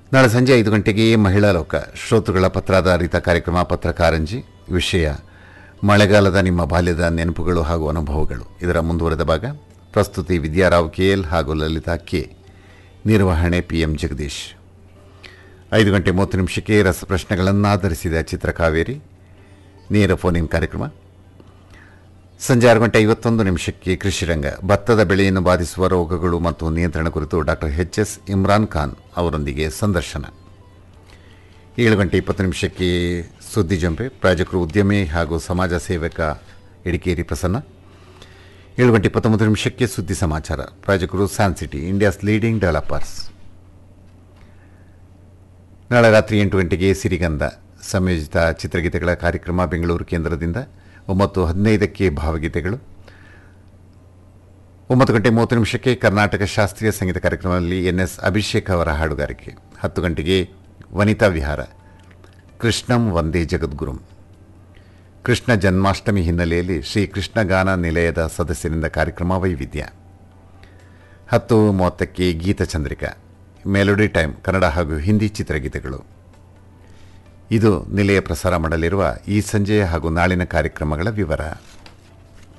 ನಾಳೆ ಸಂಜೆ ಐದು ಗಂಟೆಗೆ ಮಹಿಳಾ ಲೋಕ ಶ್ರೋತೃಗಳ ಪತ್ರಾಧಾರಿತ ಕಾರ್ಯಕ್ರಮ ಪತ್ರಕಾರಂಜಿ ವಿಷಯ ಮಳೆಗಾಲದ ನಿಮ್ಮ ಬಾಲ್ಯದ ನೆನಪುಗಳು ಹಾಗೂ ಅನುಭವಗಳು ಇದರ ಮುಂದುವರೆದ ಭಾಗ ಪ್ರಸ್ತುತಿ ವಿದ್ಯಾರಾವ್ ಕೆಎಲ್ ಹಾಗೂ ಲಲಿತಾ ಕೆ ನಿರ್ವಹಣೆ ಪಿಎಂ ಜಗದೀಶ್ ಐದು ಗಂಟೆ ಮೂವತ್ತು ನಿಮಿಷಕ್ಕೆ ರಸಪ್ರಶ್ನೆಗಳನ್ನು ಆಧರಿಸಿದ ಚಿತ್ರಕಾವೇರಿ ನೇರ ಫೋನ್ ಇನ್ ಕಾರ್ಯಕ್ರಮ ಸಂಜೆ ಆರು ಗಂಟೆ ಐವತ್ತೊಂದು ನಿಮಿಷಕ್ಕೆ ಕೃಷಿರಂಗ ಭತ್ತದ ಬೆಳೆಯನ್ನು ಬಾಧಿಸುವ ರೋಗಗಳು ಮತ್ತು ನಿಯಂತ್ರಣ ಕುರಿತು doctor H S Imran Khan ಅವರೊಂದಿಗೆ ಸಂದರ್ಶನ ಏಳು ಗಂಟೆ ಇಪ್ಪತ್ತು ನಿಮಿಷಕ್ಕೆ ಸುದ್ದಿ ಜಂಪೆ ಪ್ರಾಜಕರು ಉದ್ಯಮಿ ಹಾಗೂ ಸಮಾಜ ಸೇವಕ ಇಡಿಕೇರಿ ಪ್ರಸನ್ನ ಏಳು ಗಂಟೆ ಇಪ್ಪತ್ತೊಂಬತ್ತು ನಿಮಿಷಕ್ಕೆ ಸುದ್ದಿ ಸಮಾಚಾರ ಪ್ರಾಜಕರು San City India's leading developers ನಾಳೆ ರಾತ್ರಿ ಎಂಟು ಗಂಟೆಗೆ ಸಿರಿಗಂಧ ಸಂಯೋಜಿತ ಚಿತ್ರಗೀತೆಗಳ ಕಾರ್ಯಕ್ರಮ ಬೆಂಗಳೂರು ಕೇಂದ್ರದಿಂದ ಒಂಬತ್ತು ಹದಿನೈದಕ್ಕೆ ಭಾವಗೀತೆಗಳು ಒಂಬತ್ತು ಗಂಟೆ ಮೂವತ್ತು ನಿಮಿಷಕ್ಕೆ ಕರ್ನಾಟಕ ಶಾಸ್ತ್ರೀಯ ಸಂಗೀತ ಕಾರ್ಯಕ್ರಮದಲ್ಲಿ ಎನ್ ಎಸ್ ಅಭಿಷೇಕ್ ಅವರ ಹಾಡುಗಾರಿಕೆ ಹತ್ತು ಗಂಟೆಗೆ ವನಿತಾ ವಿಹಾರ ಕೃಷ್ಣಂ ವಂದೇ ಜಗದ್ಗುರುಂ ಕೃಷ್ಣ ಜನ್ಮಾಷ್ಟಮಿ ಹಿನ್ನೆಲೆಯಲ್ಲಿ ಶ್ರೀ ಕೃಷ್ಣ ಗಾನ ನಿಲಯದ ಸದಸ್ಯರಿಂದ ಕಾರ್ಯಕ್ರಮ ವೈವಿಧ್ಯ ಹತ್ತು ಮೂವತ್ತಕ್ಕೆ ಗೀತಚಂದ್ರಿಕಾ ಮೆಲೋಡಿ ಟೈಮ್ ಕನ್ನಡ ಹಾಗೂ ಹಿಂದಿ ಚಿತ್ರಗೀತೆಗಳು ಇದು ನಿಲಯ ಪ್ರಸಾರ ಮಾಡಲಿರುವ ಈ ಸಂಜೆಯ ಹಾಗೂ ನಾಳಿನ ಕಾರ್ಯಕ್ರಮಗಳ ವಿವರ